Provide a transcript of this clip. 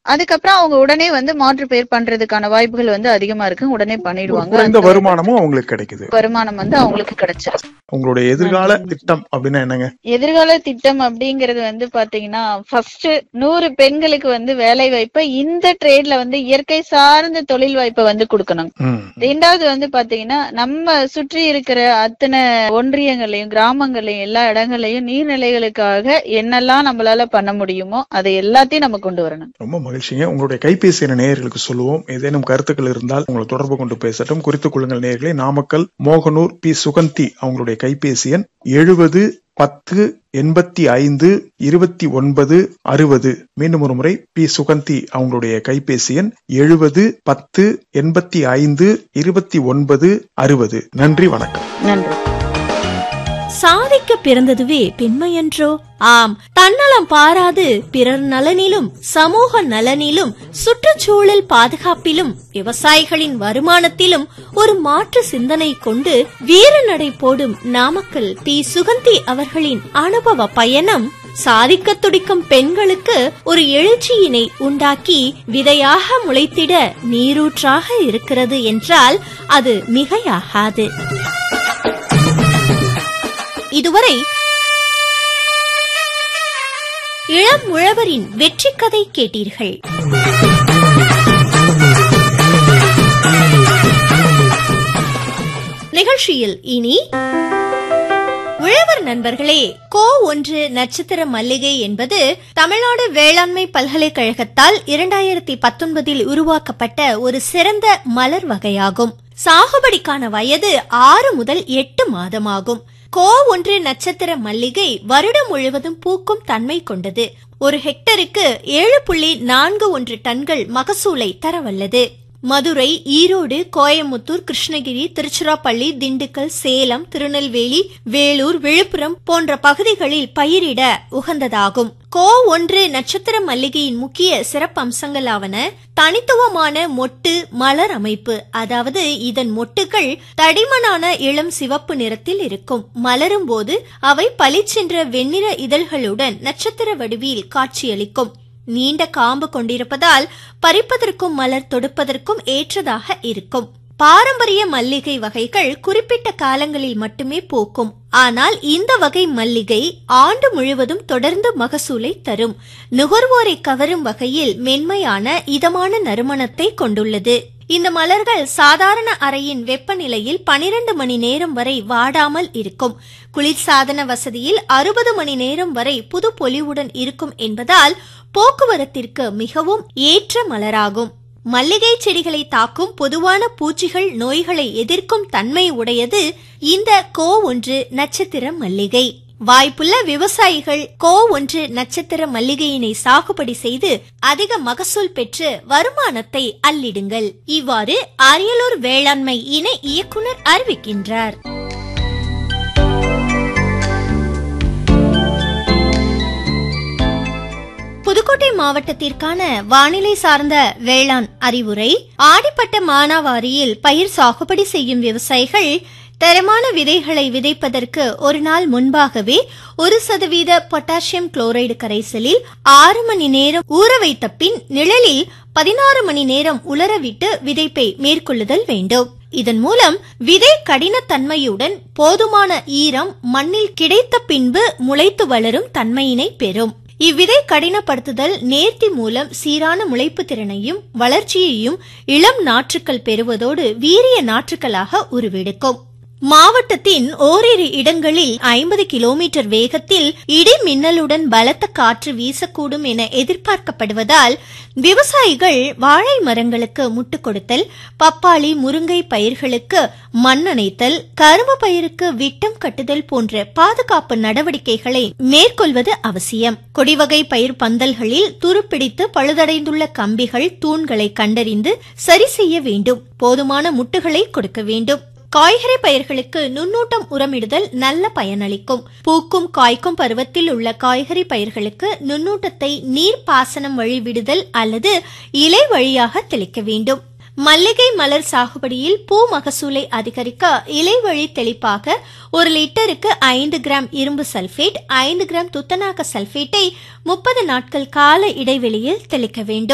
அதுக்கப்புறம் அவங்க உடனே வந்து மாற்று பெயர் பண்றதுக்கான வாய்ப்புகள் வந்து அதிகமா இருக்கு உடனே ஒரு பண்ணிடுவாங்க குறைந்த அந்த வருமானமும் அவங்களுக்கு கிடைக்குது வருமானம் வந்து அவங்களுக்கு கிடைச்சிரும் உங்களுடைய எதிர்கால திட்டம் அப்படின்னா என்னங்க எதிர்கால திட்டம் அப்படிங்கறது வந்து பாத்தீங்கன்னா ஃபர்ஸ்ட் நூறு பெண்களுக்கு வந்து வேலை வாய்ப்பை இந்த ட்ரேட்ல வந்து இயற்கை சார்ந்த தொழில் வாய்ப்பை வந்து கொடுக்கணும் ம். ரெண்டாவது வந்து பாத்தீங்கன்னா நம்ம சுற்றி இருக்கிற அத்தனை ஒன்றியங்களையும் கிராமங்களையும் எல்லா இடங்களையும் நீர்நிலைகளுக்காக என்னெல்லாம் நம்மளால பண்ண முடியுமோ அதை எல்லாத்தையும் நம்ம கொண்டு வரணும் ரொம்ப மகிழ்ச்சிங்க உங்களுடைய கைபேசி என நேயர்களுக்கு சொல்லுவோம் ஏதேனும் கருத்துக்கள் இருந்தால் உங்களை தொடர்பு கொண்டு பேசட்டும் குறித்துக் கொள்ளுங்கள் நேயர்களே நாமக்கல் மோகனூர் பி சுகந்தி அவங்களுடைய கைபேசி எண் எழுபது பத்து எண்பத்தி ஐந்து இருபத்தி ஒன்பது அறுபது மீண்டும் ஒரு முறை பி சுகந்தி அவங்களுடைய கைபேசி எண் எழுபது பத்து எண்பத்தி ஐந்து இருபத்தி ஒன்பது அறுபது நன்றி வணக்கம் நன்றி சாதிக்க பிறந்ததுவே பெண்மையன்றோ ஆம் தன்னலம் பாராது பிறர் நலனிலும் சமூக நலனிலும் சுற்றுச்சூழல் பாதுகாப்பிலும் விவசாயிகளின் வருமானத்திலும் ஒரு மாற்று சிந்தனை கொண்டு வீரநடை போடும் நாமக்கல் தி சுகந்தி அவர்களின் அனுபவ பயணம் சாதிக்க துடிக்கும் பெண்களுக்கு ஒரு எழுச்சியினை உண்டாக்கி விதையாக முளைத்திட நீரூற்றாக இருக்கிறது என்றால் அது மிகையாகாது இதுவரை இளம் உழவரின் வெற்றி கதை கேட்டீர்கள் நிகழ்ச்சியில் இனி உழவர் நண்பர்களே கோ ஒன்று நட்சத்திர மல்லிகை என்பது தமிழ்நாடு வேளாண்மை பல்கலைக்கழகத்தால் இரண்டாயிரத்தி பத்தொன்பதில் உருவாக்கப்பட்ட ஒரு சிறந்த மலர் வகையாகும் சாகுபடிக்கான வயது ஆறு முதல் எட்டு மாதமாகும் கோ ஒன்று நட்சத்திர மல்லிகை வருடம் முழுவதும் பூக்கும் தன்மை கொண்டது ஒரு ஹெக்டருக்கு ஏழு புள்ளி நான்கு ஒன்று டன்கள் மகசூலை தரவல்லது மதுரை ஈரோடு கோயமுத்தூர் கிருஷ்ணகிரி திருச்சிராப்பள்ளி திண்டுக்கல் சேலம் திருநெல்வேலி வேலூர் விழுப்புரம் போன்ற பகுதிகளில் பயிரிட உகந்ததாகும் கோ ஒன்று நட்சத்திர மல்லிகையின் முக்கிய சிறப்பம்சங்களாவன தனித்துவமான மொட்டு மலர் அமைப்பு அதாவது இதன் மொட்டுகள் தடிமனான இளம் சிவப்பு நிறத்தில் இருக்கும் மலரும் போது அவை பளிச்சென்ற வெண்ணிற இதழ்களுடன் நட்சத்திர வடிவில் காட்சியளிக்கும் நீண்ட காம்பு கொண்டிருப்பதால் பறிப்பதற்கும் மலர் தொடுப்பதற்கும் ஏற்றதாக இருக்கும் பாரம்பரிய மல்லிகை வகைகள் குறிப்பிட்ட காலங்களில் மட்டுமே பூக்கும் ஆனால் இந்த வகை மல்லிகை ஆண்டு முழுவதும் தொடர்ந்து மகசூலை தரும் நுகர்வோரை கவரும் வகையில் மென்மையான இதமான நறுமணத்தை கொண்டுள்ளது இந்த மலர்கள் சாதாரண அறையின் வெப்பநிலையில் பனிரெண்டு மணி நேரம் வரை வாடாமல் இருக்கும் குளிர்சாதன வசதியில் அறுபது மணி நேரம் வரை புது பொலிவுடன் இருக்கும் என்பதால் போக்குவரத்திற்கு மிகவும் ஏற்ற மலராகும் மல்லிகை செடிகளை தாக்கும் பொதுவான பூச்சிகள் நோய்களை எதிர்க்கும் தன்மை உடையது இந்த கோ ஒன்று நட்சத்திர மல்லிகை வாய்ப்புள்ள விவசாயிகள் கோ ஒன்று நட்சத்திர மல்லிகையினை சாகுபடி செய்து அதிக மகசூல் பெற்று வருமானத்தை அள்ளிடுங்கள் இவ்வாறு அரியலூர் வேளாண்மை இணை இயக்குனர் அறிவிக்கின்றார் புதுக்கோட்டை மாவட்டத்திற்கான வானிலை சார்ந்த வேளாண் அறிவுரை ஆடிப்பட்ட மானாவாரியில் பயிர் சாகுபடி செய்யும் விவசாயிகள் தரமான விதைகளை விதைப்பதற்கு ஒரு நாள் முன்பாகவே ஒரு சதவீத பொட்டாசியம் குளோரைடு கரைசலில் ஆறு மணி நேரம் ஊற வைத்த பின் நிழலில் பதினாறு மணி நேரம் உலரவிட்டு விதைப்பை மேற்கொள்ளுதல் வேண்டும் இதன் மூலம் விதை கடினத்தன்மையுடன் போதுமான ஈரம் மண்ணில் கிடைத்த பின்பு முளைத்து வளரும் தன்மையினை பெறும் இவ்விதை கடினப்படுத்துதல் நேர்த்தி மூலம் சீரான முளைப்பு திறனையும் வளர்ச்சியையும் இளம் நாற்றுக்கள் பெறுவதோடு வீரிய நாற்றுக்களாக உருவெடுக்கும் மாவட்டத்தின் ஓரிரு இடங்களில் ஐம்பது கிலோமீட்டர் வேகத்தில் இடி மின்னலுடன் பலத்த காற்று வீசக்கூடும் என எதிர்பார்க்கப்படுவதால் விவசாயிகள் வாழை மரங்களுக்கு முட்டு கொடுத்தல் பப்பாளி முருங்கை பயிர்களுக்கு மண்ணணைத்தல் கரும்பு பயிருக்கு விட்டம் கட்டுதல் போன்ற பாதுகாப்பு நடவடிக்கைகளை மேற்கொள்வது அவசியம் கொடிவகை பயிர் பந்தல்களில் துருப்பிடித்து பழுதடைந்துள்ள கம்பிகள் தூண்களை கண்டறிந்து சரி செய்ய வேண்டும் போதுமான முட்டுகளை கொடுக்க வேண்டும் காய்கறி பயிர்களுக்கு நுண்ணூட்டம் உரமிடுதல் நல்ல பயனளிக்கும் பூக்கும் காய்க்கும் பருவத்தில் உள்ள காய்கறி பயிர்களுக்கு நுண்ணூட்டத்தை நீர் பாசனம் வழி விடுதல் அல்லது இலை வழியாக தெளிக்க வேண்டும் மல்லிகை மலர் சாகுபடியில் பூ மகசூலை அதிகரிக்க இலை வழி தெளிப்பாக ஒரு லிட்டருக்கு ஐந்து கிராம் இரும்பு சல்பேட் ஐந்து கிராம் துத்தநாக சல்பேட்டை முப்பது நாட்கள் கால இடைவெளியில் தெளிக்க வேண்டும்